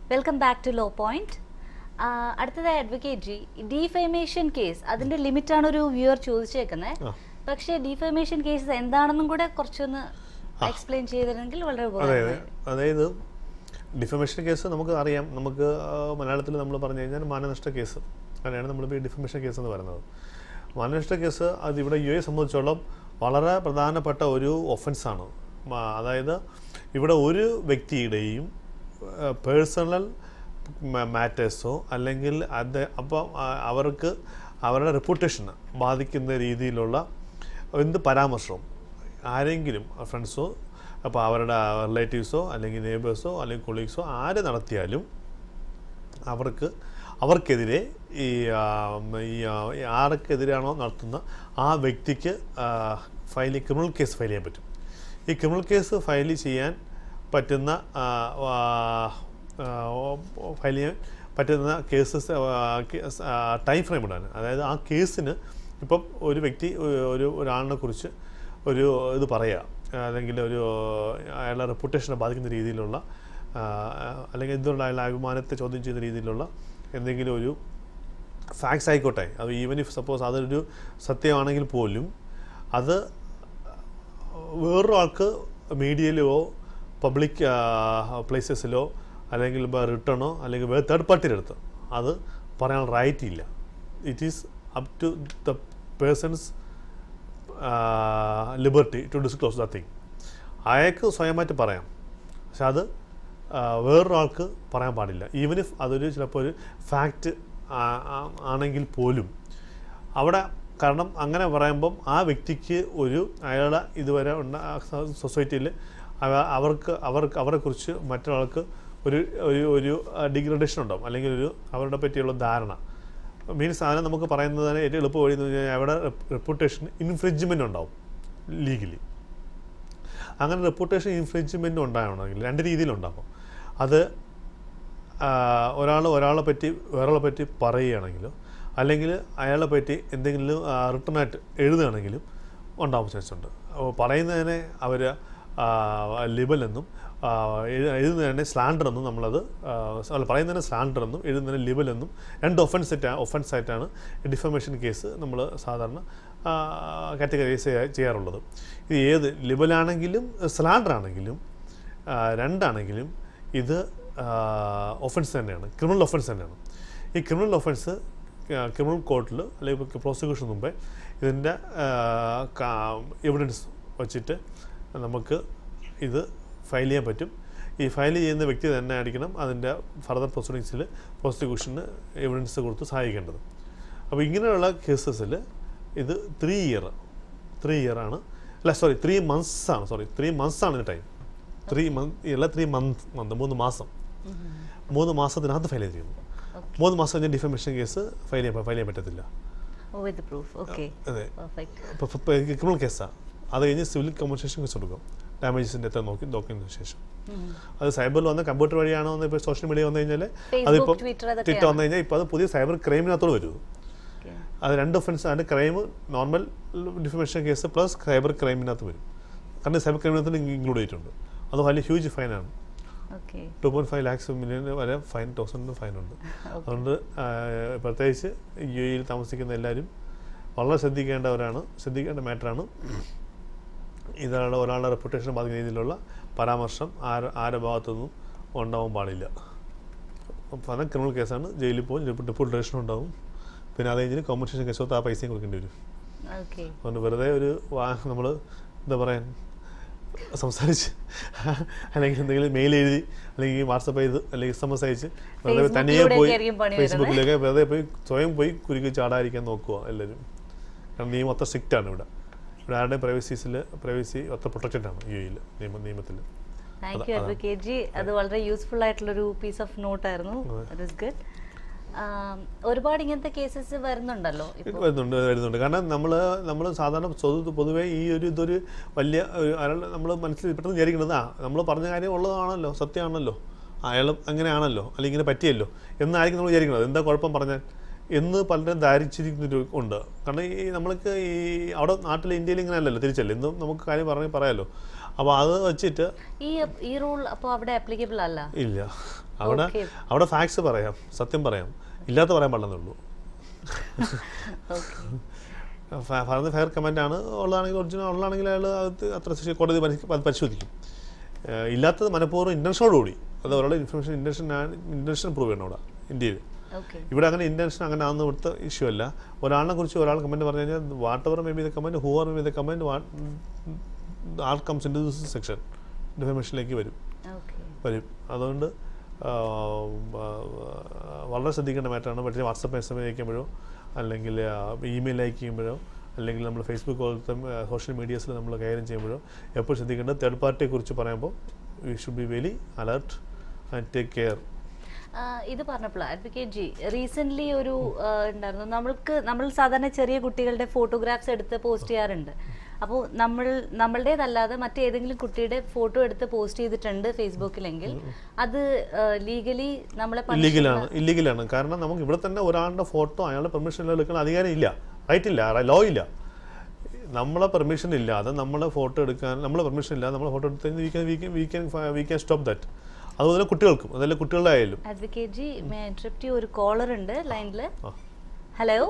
Welcome back to law point അടുത്തതായി advocate G defamation case അതിന്റെ limit ആണ് ഒരു വ്യൂവർ ചോദിച്ചേക്കുന്നത് ആ. പക്ഷേ ഡിഫൈമേഷൻ കേസ് എന്താണെന്നും കൂടെ കുറച്ചൊന്ന് എക്സ്പ്ലെയിൻ ചെയ്തിരുന്നെങ്കിൽ വളരെ അതെ അതെ ഉപകാരമായിരുന്നു അതായത് ഡിഫമേഷൻ കേസ് നമുക്ക് അറിയാം നമുക്ക് ആ, മലയാളത്തിൽ നമ്മൾ പറഞ്ഞു കഴിഞ്ഞാൽ മാനനഷ്ട കേസ് അങ്ങനെയാണ് നമ്മളിപ്പോൾ ഈ ഡിഫമേഷൻ കേസ് എന്ന് പറയുന്നത് മാനനഷ്ട കേസ് അത് ഇവിടെ യു എ സംബന്ധിച്ചോളം വളരെ പ്രധാനപ്പെട്ട ഒരു ഒഫൻസാണ് അതായത് ഇവിടെ ഒരു വ്യക്തിയുടെയും പേഴ്സണൽ മാറ്റേഴ്സോ അല്ലെങ്കിൽ അത് അപ്പം ആ, അവർക്ക് അവരുടെ റെപ്യൂട്ടേഷന് ബാധിക്കുന്ന രീതിയിലുള്ള എന്ത് പരാമർശവും ആരെങ്കിലും ഫ്രണ്ട്സോ അപ്പോൾ അവരുടെ റിലേറ്റീവ്സോ അല്ലെങ്കിൽ നെയ്ബേഴ്സോ അല്ലെങ്കിൽ കൊളീഗ്സോ ആര് നടത്തിയാലും അവർക്ക് അവർക്കെതിരെ ഈ ആ, ഈ ആ, ഈ ആർക്കെതിരാണോ നടത്തുന്ന ആ വ്യക്തിക്ക് ഫയൽ ക്രിമിനൽ കേസ് ഫയൽ ചെയ്യാൻ പറ്റും ഈ ക്രിമിനൽ കേസ് ഫയൽ ചെയ്യാൻ പറ്റുന്ന ആ, ആ, ആ, ഫയൽ ചെയ്യാൻ പറ്റുന്ന കേസസ് ടൈം ഫ്രെയിം ഇടാൻ അതായത് ആ കേസിന് ഇപ്പം ഒരു വ്യക്തി ഒരു- ഒരു ഒരാളിനെ കുറിച്ച് ഒരു ഇത് പറയുക അല്ലെങ്കിൽ ഒരു അയാളുടെ റെപ്യൂട്ടേഷനെ ബാധിക്കുന്ന രീതിയിലുള്ള ആ, അല്ലെങ്കിൽ എന്തുകൊണ്ട് അയാളുടെ അഭിമാനത്തെ ചോദ്യം ചെയ്യുന്ന രീതിയിലുള്ള എന്തെങ്കിലും ഒരു ഫാക്ട്സ് ആയിക്കോട്ടെ അത് ഈവൻ ഇഫ് സപ്പോസ് അതൊരു സത്യമാണെങ്കിൽ പോലും അത് വേറൊരാൾക്ക് മീഡിയയിലോ പബ്ലിക് പ്ലേസസിലോ അല്ലെങ്കിൽ റിട്ടേണോ അല്ലെങ്കിൽ വേറെ തേർഡ് പാർട്ടിയുടെ അടുത്ത് അത് പറയാൻ റൈറ്റ് ഇല്ല it is up to the person's liberty to disclose the thing അയാൾക്ക് സ്വയമായിട്ട് പറയാം പക്ഷെ അത് ആ, വേറൊരാൾക്ക് പറയാൻ പാടില്ല ഈവൻ ഇഫ് അതൊരു ചിലപ്പോൾ ഒരു ഫാക്റ്റ് ആണെങ്കിൽ പോലും അവിടെ കാരണം അങ്ങനെ പറയുമ്പം ആ വ്യക്തിക്ക് ഒരു അയാളുടെ ഇതുവരെ ഉണ്ട സൊസൈറ്റിയിൽ അവർക്ക് അവർക്ക് അവരെക്കുറിച്ച് മറ്റൊരാൾക്ക് ഒരു ഒരു ഒരു ഡിഗ്രഡേഷൻ ഉണ്ടാവും അല്ലെങ്കിൽ ഒരു അവരുടെ പറ്റിയുള്ള ധാരണ മീൻസ് അതിനെ നമുക്ക് പറയുന്നതിന് ഏറ്റവും എളുപ്പ വഴി എന്ന് പറഞ്ഞാൽ അവിടെ റെപ്യൂട്ടേഷൻ ഇൻഫ്രിഞ്ച്മെൻ്റ് ഉണ്ടാവും ലീഗലി അങ്ങനെ റെപ്യൂട്ടേഷൻ ഇൻഫ്രിഞ്ച്മെൻ്റ് ഉണ്ടാവണമെങ്കിൽ രണ്ട് രീതിയിലുണ്ടാകും അത് ഒരാൾ ഒരാളെ പറ്റി വേറൊരാളെ പറ്റി പറയുകയാണെങ്കിലോ അല്ലെങ്കിൽ അയാളെ പറ്റി എന്തെങ്കിലും റിട്ടേൺ ആയിട്ട് എഴുതുകയാണെങ്കിലും ഉണ്ടാവാൻ ചാൻസ് ഉണ്ട് അപ്പോൾ പറയുന്നതിനെ അവർ ലിബൽ എന്നും ആ, എഴു- എഴുതുന്നതിനെ സ്ലാൻഡർ എന്നും നമ്മളത് ആ, അല്ല പറയുന്നതിനെ സ്ലാൻഡർ എന്നും എഴുതുന്നതിനെ ലിബൽ എന്നും രണ്ട് ഒഫൻസ് ഒഫൻസ് ആയിട്ടാണ് ഡിഫമേഷൻ കേസ് നമ്മൾ സാധാരണ കാറ്റഗറൈസ് ചെയ്യാറുള്ളത് ഇത് ഏത് ലിബലാണെങ്കിലും സ്ലാൻഡർ ആണെങ്കിലും ആ, രണ്ടാണെങ്കിലും ഇത് ഒഫൻസ് തന്നെയാണ് ക്രിമിനൽ ഒഫൻസ് തന്നെയാണ് ഈ ക്രിമിനൽ ഒഫൻസ് ക്രിമിനൽ കോർട്ടിൽ അല്ലെങ്കിൽ പ്രോസിക്യൂഷൻ മുമ്പേ ഇതിൻ്റെ എവിഡൻസ് വച്ചിട്ട് നമുക്ക് ഇത് ഫയൽ ചെയ്യാൻ പറ്റും ഈ ഫയൽ ചെയ്യുന്ന വ്യക്തി തന്നെ ആയിരിക്കണം അതിൻ്റെ ഫർദർ പ്രൊസീഡിങ്സിൽ പ്രോസിക്യൂഷന് എവിഡൻസ് കൊടുത്ത് സഹായിക്കേണ്ടത് അപ്പോൾ ഇങ്ങനെയുള്ള കേസസിൽ ഇത് ത്രീ ഇയർ ത്രീ ഇയർ ആണ് അല്ല സോറി ത്രീ മന്ത്സ് ആണ് സോറി ത്രീ മന്ത്സ് ആണ് ടൈം ത്രീ മന്ത് അല്ല ത്രീ മന്ത് മന്ത് മൂന്ന് മാസം മൂന്ന് മാസത്തിനകത്ത് ഫയൽ ചെയ്യുന്നു മൂന്ന് മാസം കഴിഞ്ഞ് ഡിഫമേഷൻ കേസ് ഫയൽ ചെയ്യാൻ ഫയൽ ചെയ്യാൻ പറ്റത്തില്ല വിത്ത് പ്രൂഫ് ഓക്കെ അതെ പെർഫെക്റ്റ് ക്രിമിനൽ കേസാണ് അത് കഴിഞ്ഞ് സിവിൽ കമ്പൻസേഷൻ കേസ് കൊടുക്കും ഡാമേജസിൻ്റെ എത്ര നോക്കി നോക്കിയതിന് ശേഷം അത് സൈബറിൽ വന്ന കമ്പ്യൂട്ടർ വഴിയാണോ എന്ന് ഇപ്പോൾ സോഷ്യൽ മീഡിയ വന്നു കഴിഞ്ഞാൽ അതിപ്പോൾ ഫേസ്ബുക്ക് ട്വിറ്റർ ട്വിറ്റർ അതൊക്കെയാണ് വന്നു കഴിഞ്ഞാൽ ഇപ്പോൾ അത് പുതിയ സൈബർ ക്രൈമിനകത്തോട് വരും Okay. അത് രണ്ട് ഒഫൻസ് അതിൻ്റെ crime normal defamation case plus cyber ക്രൈമിനകത്ത് വരും കാരണം സൈബർ ക്രൈമിനകത്ത് ഇൻക്ലൂഡ് ചെയ്തിട്ടുണ്ട് അത് വലിയ ഹ്യൂജ് ഫൈനാണ് okay two point five lakhs million വരെ ഫൈൻ തൗസൻഡ് ഫൈൻ ഉണ്ട് അതുകൊണ്ട് ആ, പ്രത്യേകിച്ച് യു എയിൽ താമസിക്കുന്ന എല്ലാവരും വളരെ ശ്രദ്ധിക്കേണ്ടവരാണ് ശ്രദ്ധിക്കേണ്ട മാറ്ററാണ് ഇതാണ് ഒരാളുടെ റെപ്യൂട്ടേഷൻ ബാധിക്കുന്ന രീതിയിലുള്ള പരാമർശം ആര് ആരുടെ ഭാഗത്തുനിന്നും ഉണ്ടാവാൻ പാടില്ല അപ്പം അത് ക്രിമിനൽ കേസാണ് ജയിലിൽ പോകും ഡെപ്യൂട്ടേഷൻ ഉണ്ടാവും പിന്നെ അത് കഴിഞ്ഞ് കോമ്പൻസേഷൻ കേസ് കൊടുത്ത് ആ പൈസയും കൊടുക്കേണ്ടി വരും ഓക്കെ അതുകൊണ്ട് വെറുതെ ഒരു വാ നമ്മൾ എന്താ പറയാൻ സംസാരിച്ച് അല്ലെങ്കിൽ എന്തെങ്കിലും മെയിൽ എഴുതി അല്ലെങ്കിൽ വാട്സപ്പ് ചെയ്ത് അല്ലെങ്കിൽ എസ് എം എസ് അയച്ച് വെറുതെ തനിയെ ഫേസ്ബുക്കിലൂടെ പോയി ആയിരിക്കും പണി വരുന്നത്. ഫേസ്ബുക്കിലൊക്കെ വെറുതെ പോയി സ്വയം പോയി കുരുക്കി ചാടാതിരിക്കാൻ നോക്കുക എല്ലാവരും കാരണം നിയമം അത്ര സ്ട്രിക്റ്റ് ആണ് ഇവിടെ ഇവിടെ ആരുടെയും പ്രൈവസീസിൽ പ്രൈവസി അത്ര പ്രൊട്ടക്റ്റഡ് ആണ് യു എയിൽ നിയമ നിയമത്തിൽ താങ്ക് അത- യു അതാണ്. അഡ്വക്കേറ്റ് ജി അത് വളരെ യൂസ്ഫുൾ ആയിട്ടുള്ളൊരു പീസ് ഓഫ് നോട്ട് ആയിരുന്നു അതെ. ഇറ്റ് ഇസ് ഗുഡ് ഒരുപാട് ഇങ്ങനത്തെ കേസസ് വരുന്നുണ്ടല്ലോ ഇത് ഇപ്പോൾ വരുന്നുണ്ട് വരുന്നുണ്ട് കാരണം നമ്മൾ നമ്മൾ സാധാരണ സ്വ- പൊതുവേ ഈ ഒരു ഇതൊരു വലിയ അയാൾ നമ്മൾ മനസ്സിൽ പെട്ടെന്ന് വിചാരിക്കുന്നത് ആ നമ്മൾ പറഞ്ഞ കാര്യം ഉള്ളതാണല്ലോ സത്യമാണല്ലോ അയാളും അങ്ങനെയാണല്ലോ അല്ലെങ്കിൽ ഇങ്ങനെ പറ്റിയല്ലോ എന്നായിരിക്കും നമ്മൾ വിചാരിക്കുന്നത് എന്താ കുഴപ്പം പറഞ്ഞാൽ എന്ന് പലരും ധാരിച്ചിരിക്കുന്നൊരു ഉണ്ട് കാരണം ഈ നമ്മൾക്ക് ഈ അവിടെ നാട്ടിൽ ഇന്ത്യയിൽ ഇങ്ങനെ അല്ലല്ലോ തിരിച്ചല്ലേ ഇന്നും നമുക്ക് കാര്യം പറഞ്ഞ് പറയാമല്ലോ അപ്പോൾ അത് വെച്ചിട്ട് ഈ ഈ റൂൾ അപ്പോൾ അവിടെ ആപ്ലിക്കബിൾ അല്ല ഇല്ല അവിടെ Okay. അവിടെ ഫാക്ട്സ് പറയാം സത്യം പറയാം ഇല്ലാത്ത പറയാൻ പാടില്ലെന്നുള്ളൂ ഓക്കെ ഫ- പറയുന്നത് ഫെയർ കമൻ്റ് ആണ് ഉള്ളതാണെങ്കിൽ ഒറിജിനൽ ഉള്ളതാണെങ്കിൽ അയാൾ അത് അത്ര ശിക്ഷ കോടതി പരി- അത് പരിശോധിക്കും ഏഹ് ഇല്ലാത്തത് മനഃപൂർവ്വം ഇൻറ്റൻഷനോടുകൂടി അത് ഒരാളുടെ ഇൻഫർമേഷൻ ഇൻറ്റൻഷൻ ഇൻറ്റൻഷൻ പ്രൂവ് ചെയ്യണം അവിടെ ഇന്ത്യയിൽ ഓക്കെ ഇവിടെ അങ്ങനെ ഇൻറ്റൻഷൻ അങ്ങനെ ആണെന്ന് ഇവിടുത്തെ ഇഷ്യൂ അല്ല ഒരാളിനെ കുറിച്ച് ഒരാൾ കമൻറ്റ് പറഞ്ഞു കഴിഞ്ഞാൽ whatever may be the comment who are may be the comment all comes into this section ഇൻഫർമേഷനിലേക്ക് വരും ഓക്കെ വരും അതുകൊണ്ട് ആ, ആ, വളരെ ശ്രദ്ധിക്കേണ്ട മാറ്ററാണ് പക്ഷേ വാട്സപ്പ് മെസ്സേജ് അയക്കുമ്പോഴോ അല്ലെങ്കിൽ ഇമെയിൽ അയക്കുമ്പോഴോ അല്ലെങ്കിൽ നമ്മൾ ഫേസ്ബുക്ക് പോലത്തെ സോഷ്യൽ മീഡിയാസിൽ നമ്മൾ കൈകാര്യം ചെയ്യുമ്പോഴോ എപ്പോഴും ശ്രദ്ധിക്കേണ്ടത് തേർഡ് പാർട്ടിയെ കുറിച്ച് പറയുമ്പോൾ we should be very alert and take care ah, ഇത് പറഞ്ഞപ്പോൾ അഡ്വക്കേറ്റ് ജി റീസെന്റ് ഒരു ആ, ഉണ്ടായിരുന്നു നമ്മൾക്ക് നമ്മൾ സാധാരണ ചെറിയ കുട്ടികളുടെ ഫോട്ടോഗ്രാഫ്സ് എടുത്ത് പോസ്റ്റ് ചെയ്യാറുണ്ട് അപ്പോൾ നമ്മൾ നമ്മളുടേതല്ലാതെ മറ്റേതെങ്കിലും കുട്ടിയുടെ ഫോട്ടോ എടുത്ത് പോസ്റ്റ് ചെയ്തിട്ടുണ്ട് ഫേസ്ബുക്കിലെങ്കിൽ അത് ലീഗലി നമ്മളെ punish ഇല്ലീഗലാണ് ഇല്ലീഗലാണ് കാരണം നമുക്ക് ഇവിടെ തന്നെ ഒരാളുടെ ഫോട്ടോ അയാളുടെ പെർമിഷൻ ഇല്ലാതെ എടുക്കാൻ അധികാരം ഇല്ല റൈറ്റ് ഇല്ല ലോ ഇല്ല നമ്മളെ പെർമിഷൻ ഇല്ലാതെ നമ്മളെ ഫോട്ടോ എടുക്കാൻ നമ്മളെ പെർമിഷൻ ഇല്ലാതെ നമ്മളെ ഫോട്ടോ എടുത്ത് we can we can we can we can stop that അതുപോലെ കുട്ടികൾക്കും അതല്ല കുട്ടികളുടെ ആയാലും അഡ്വക്കേറ്റ് ജി മേ ഇന്ററപ്റ്റ് ഒരു കോളർ ഉണ്ട് ലൈനിൽ ആ. Hello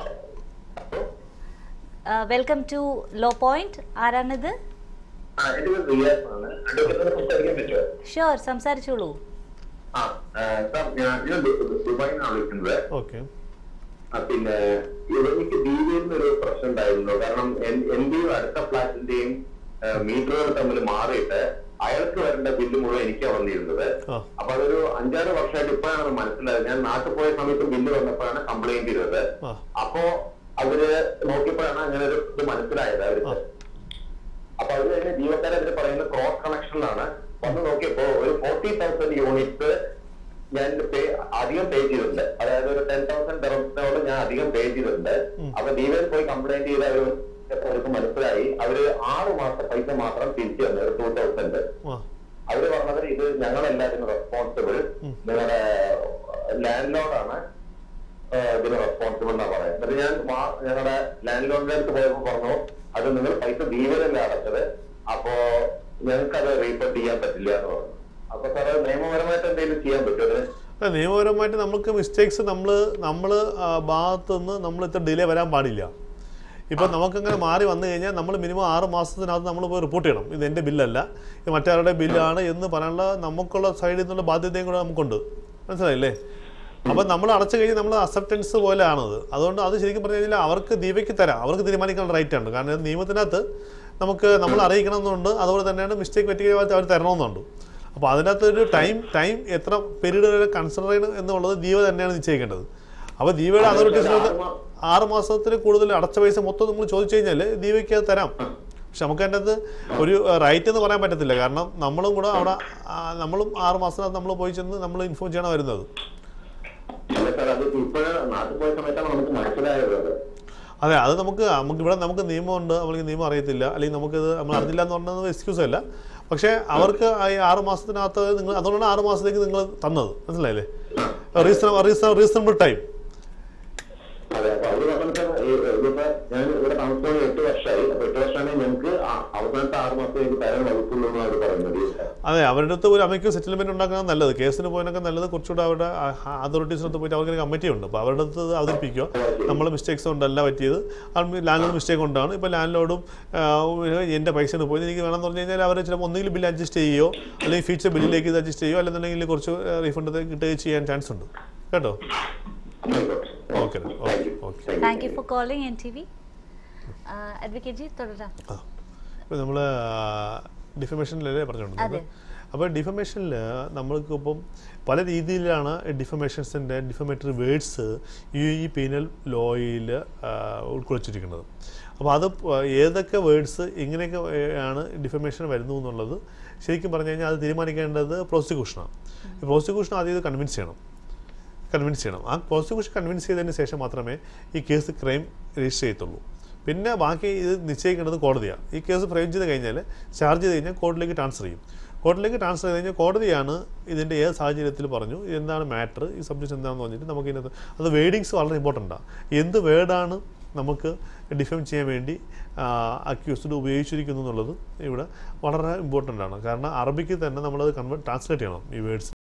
welcome to law point ആരാണിത് ആ, എന്റെ പേര് റിയാസ് ആണ്. അഡ്വക്കേറ്റിനോട് സംസാരിക്കാൻ പറ്റുമോ? ഷുവർ സംസാരിച്ചോളൂ ആ, ആ, സാർ, ഞാൻ ഞാൻ ദു- ദു- ദുബായിൽ നിന്നാണ് വിളിക്കുന്നത്. ഓക്കെ ആ, പിന്നെ ഇവിടെ എനിക്ക് ദീപയിൽ ഒരു പ്രശ്നം ഉണ്ടായിരുന്നു കാരണം എൻ- എന്റെയും അടുത്ത ഫ്ലാറ്റിന്റെയും മീറ്ററുകൾ തമ്മിൽ മാറിയിട്ട് അയാൾക്ക് വരേണ്ട ബില്ല് മുഴുവൻ എനിക്കാണ് വന്നിരുന്നത് ആ അപ്പൊ അതൊരു അഞ്ചാറ് വർഷമായിട്ട് ഇപ്പോഴാണ് അത് മനസ്സിലായത് ഞാൻ നാട്ടിൽ പോയ സമയത്ത് ബില്ല് വന്നപ്പോഴാണ് കംപ്ലൈന്റ് ചെയ്തത് ആ അപ്പോ അവര് നോക്കിയപ്പോഴാണ് അങ്ങനെ ഒരു ഇത് മനസ്സിലായത് അവർക്ക് അപ്പൊ അത് തന്നെ ജീവക്കാരെ അതിന് പറയുന്നത് ക്രോസ് കണക്ഷനിലാണ് വന്ന് നോക്കിയപ്പോ ഒരു ഫോർട്ടി തൗസൻഡ് യൂണിറ്റ്സ് ഞാൻ പേ അധികം പേ ചെയ്തിട്ടുണ്ട് അതായത് ഒരു ടെൻ തൗസൻഡ് ഡെറംസിനോട് ഞാൻ അധികം പേ ചെയ്തിട്ടുണ്ട് അപ്പൊ ദീപയിൽ പോയി കംപ്ലൈന്റ് ചെയ്ത ഒരു അവർക്ക് മനസ്സിലായി അവര് ആറ് മാസത്തെ പൈസ മാത്രം തിരിച്ചു തന്നു ഒരു ടൂ തൗസൻഡ് ആ അവര് പറഞ്ഞത് ഇത് ഞങ്ങളെല്ലാത്തിനും റെസ്പോൺസിബിൾ നിങ്ങളുടെ ലാൻഡ് ലോഡാണ് ഇതിന് റെസ്പോൺസിബിൾ എന്നാ പറയുന്നത് എന്നിട്ട് ഞാൻ വാ- ഞങ്ങളുടെ ലാൻഡ് ലോഡിന്റെ അടുത്ത് പോയപ്പോ പറഞ്ഞു അത് നിങ്ങൾ പൈസ ദീപനല്ല അടച്ചത് അപ്പോ ഞങ്ങൾക്ക് അത് റീഫണ്ട് ചെയ്യാൻ പറ്റില്ല എന്ന് പറഞ്ഞു അപ്പൊ സാർ അത് നിയമപരമായിട്ട് എന്തെങ്കിലും ചെയ്യാൻ പറ്റുമോ അതിന് അല്ല, നിയമപരമായിട്ട് നമുക്ക് മിസ്റ്റേക്സ് നമ്മൾ നമ്മൾ ഭാഗത്തു നിന്ന് നമ്മൾ ഇത്ര ഡിലേ വരാൻ പാടില്ല ഇപ്പം നമുക്കങ്ങനെ മാറി വന്നു കഴിഞ്ഞാൽ നമ്മൾ മിനിമം ആറ് മാസത്തിനകത്ത് നമ്മൾ പോയി റിപ്പോർട്ട് ചെയ്യണം ഇത് എൻ്റെ ബില്ലല്ല ഇത് മറ്റാരുടെ ബില്ലാണ് എന്ന് പറയാനുള്ള നമുക്കുള്ള സൈഡിൽ നിന്നുള്ള ബാധ്യതയും കൂടെ നമുക്കുണ്ട് മനസ്സിലായില്ലേ അപ്പം നമ്മൾ അടച്ചു കഴിഞ്ഞാൽ നമ്മൾ അക്സെപ്റ്റൻസ് പോലെയാണത് അതുകൊണ്ട് അത് ശരിക്കും പറഞ്ഞു കഴിഞ്ഞാൽ അവർക്ക് ദീപയ്ക്ക് തരാം അവർക്ക് തീരുമാനിക്കാനുള്ള റൈറ്റ് ഉണ്ട് കാരണം ഇത് നിയമത്തിനകത്ത് നമുക്ക് നമ്മൾ അറിയിക്കണമെന്നുണ്ട് അതുപോലെ തന്നെയാണ് മിസ്റ്റേക്ക് പറ്റിയ അവർ തരണമെന്നുണ്ട് അപ്പോൾ അതിനകത്ത് ഒരു ടൈം ടൈം എത്ര പീരീഡ് വരെ കൺസിഡർ ചെയ്യണം എന്നുള്ളത് ദീപ തന്നെയാണ് നിശ്ചയിക്കേണ്ടത് അപ്പോൾ ദീപയുടെ അതോറിറ്റീസിനകത്ത് ആറ് മാസത്തിൽ കൂടുതൽ അടച്ച പൈസ മൊത്തം നമ്മൾ ചോദിച്ചു കഴിഞ്ഞാൽ ദീപയ്ക്ക് അത് തരാം പക്ഷെ നമുക്ക് അതിൻ്റെ അകത്ത് ഒരു റൈറ്റ് എന്ന് പറയാൻ പറ്റത്തില്ല കാരണം നമ്മളും കൂടെ അവിടെ ആ, നമ്മളും ആറ് മാസത്തിനകത്ത് നമ്മൾ പോയി ചെന്ന് നമ്മൾ ഇൻഫോം ചെയ്യണം വരുന്നത് അല്ല സാർ അത് ഇപ്പോഴാണ് നാട്ടിൽ പോയ സമയത്താണ് നമുക്ക് മനസ്സിലായത് അത് അതെ അത് നമുക്ക് നമുക്ക് ഇവിടെ നമുക്ക് നിയമമുണ്ട് നമുക്ക് നിയമം അറിയത്തില്ല അല്ലെങ്കിൽ നമുക്കിത് നമ്മൾ അറിഞ്ഞില്ല എന്ന് പറഞ്ഞത് എക്സ്ക്യൂസ് അല്ല പക്ഷേ അവർക്ക് ആ ഈ ആറ് മാസത്തിനകത്ത് നിങ്ങൾ അതുകൊണ്ടാണ് ആറ് മാസത്തേക്ക് നിങ്ങൾ തന്നത് മനസ്സിലായില്ലേ റീസൺ റീസൺ റീസണബിൾ ടൈം അതെ അപ്പൊ അവര് പറഞ്ഞിട്ട് ഇതിപ്പോ ഞാൻ ഇവിടെ താമസിക്കാൻ എട്ട് വർഷമായി അപ്പൊ എട്ട് വർഷമാണെങ്കിൽ ഞങ്ങൾക്ക് ആ- അവസാനത്തെ ആറ് മാസം എനിക്ക് തരാൻ വകുപ്പുള്ളൂ എന്നാണ് അവർ പറയുന്നത് അതെ അവരുടെ അടുത്ത് ഒരു അമ്മയ്ക്ക് സെറ്റിൽമെന്റ് ഉണ്ടാക്കുന്നത് നല്ലത് കേസിന് പോയതിനൊക്കെ നല്ലത് കുറച്ചുകൂടെ അവരുടെ അതോറിറ്റീസിനടുത്ത് പോയിട്ട് അവർക്ക് കമ്മിറ്റി ഉണ്ട് അപ്പോൾ അവരുടെ അടുത്ത് ഇത് അവതരിപ്പിക്കുക നമ്മളെ മിസ്റ്റേക്സ് കൊണ്ടല്ല പറ്റിയത് ലാൻഡ് ലോഡ് മിസ്റ്റേക്ക് കൊണ്ടാണ് ഇപ്പോൾ ലാൻഡ് ലോഡും എൻ്റെ പൈസ പോയി എനിക്ക് വേണമെന്ന് പറഞ്ഞു കഴിഞ്ഞാൽ അവർ ചിലപ്പോൾ ഒന്നുകിൽ ബില്ല് അഡ്ജസ്റ്റ് ചെയ്യുകയോ അല്ലെങ്കിൽ ഫ്യൂച്ചർ ബില്ലിലേക്ക് ഇത് അഡ്ജസ്റ്റ് ചെയ്യുകയോ അല്ലെന്നുണ്ടെങ്കിൽ കുറച്ച് റീഫണ്ട് കിട്ടുകയോ ചെയ്യാൻ ചാൻസ് ഉണ്ട് കേട്ടോ okay okay okay thank you for calling N T V advocate G തുടരാം ഇപ്പോൾ നമ്മൾ ഡിഫമേഷനിലല്ലേ പറഞ്ഞുകൊണ്ടിരുന്നത് അതെ. അപ്പോൾ ഡിഫമേഷനിൽ നമ്മൾക്ക് ഇപ്പം പല രീതിയിലാണ് ഡിഫമേഷൻസിൻ്റെ ഡിഫമേറ്ററി വേർഡ്സ് ഈ ഈ പീനൽ ലോയിൽ ഉൾക്കൊള്ളിച്ചിരിക്കുന്നത് അപ്പോൾ അത് പ- ഏതൊക്കെ വേർഡ്സ് ഇങ്ങനെയൊക്കെ ഏ- ആണ് ഡിഫമേഷൻ വരുന്നു എന്നുള്ളത് ശരിക്കും പറഞ്ഞു കഴിഞ്ഞാൽ അത് തീരുമാനിക്കേണ്ടത് പ്രോസിക്യൂഷനാണ് പ്രോസിക്യൂഷൻ ആദ്യം ഇത് കൺവിൻസ് ചെയ്യണം കൺവിൻസ് ചെയ്യണം ആ പ്രോസിക്യൂഷൻ കൺവിൻസ് ചെയ്തതിന് ശേഷം മാത്രമേ ഈ കേസ് ക്രൈം രജിസ്റ്റർ ചെയ്യത്തുള്ളൂ പിന്നെ ബാക്കി ഇത് നിശ്ചയിക്കേണ്ടത് കോടതിയാണ് ഈ കേസ് ഫ്രെയിം ചെയ്ത് കഴിഞ്ഞാൽ ചാർജ് ചെയ്ത് കഴിഞ്ഞാൽ കോടതിയിലേക്ക് ട്രാൻസ്ഫർ ചെയ്യും കോടതിയിലേക്ക് ട്രാൻസ്ഫർ ചെയ്ത് കഴിഞ്ഞാൽ കോടതിയാണ് ഇതിൻ്റെ ഏത് സാഹചര്യത്തിൽ പറഞ്ഞു എന്താണ് മാറ്റർ ഈ സബ്ജക്റ്റ് എന്താണെന്ന് പറഞ്ഞിട്ട് നമുക്ക് ഇതിനകത്ത് അത് വേഡിങ്സ് വളരെ ഇമ്പോർട്ടൻ്റാണ് എന്ത് വേർഡാണ് നമുക്ക് ഡിഫൈൻ ചെയ്യാൻ വേണ്ടി അക്യൂസ്ഡ് ഉപയോഗിച്ചിരിക്കുന്നു എന്നുള്ളത് ഇവിടെ വളരെ ഇമ്പോർട്ടൻ്റ് ആണ് കാരണം അറബിക്ക് തന്നെ നമ്മളത് കൺവേർട്ട് ട്രാൻസ്ലേറ്റ് ചെയ്യണം ഈ വേർഡ്സ്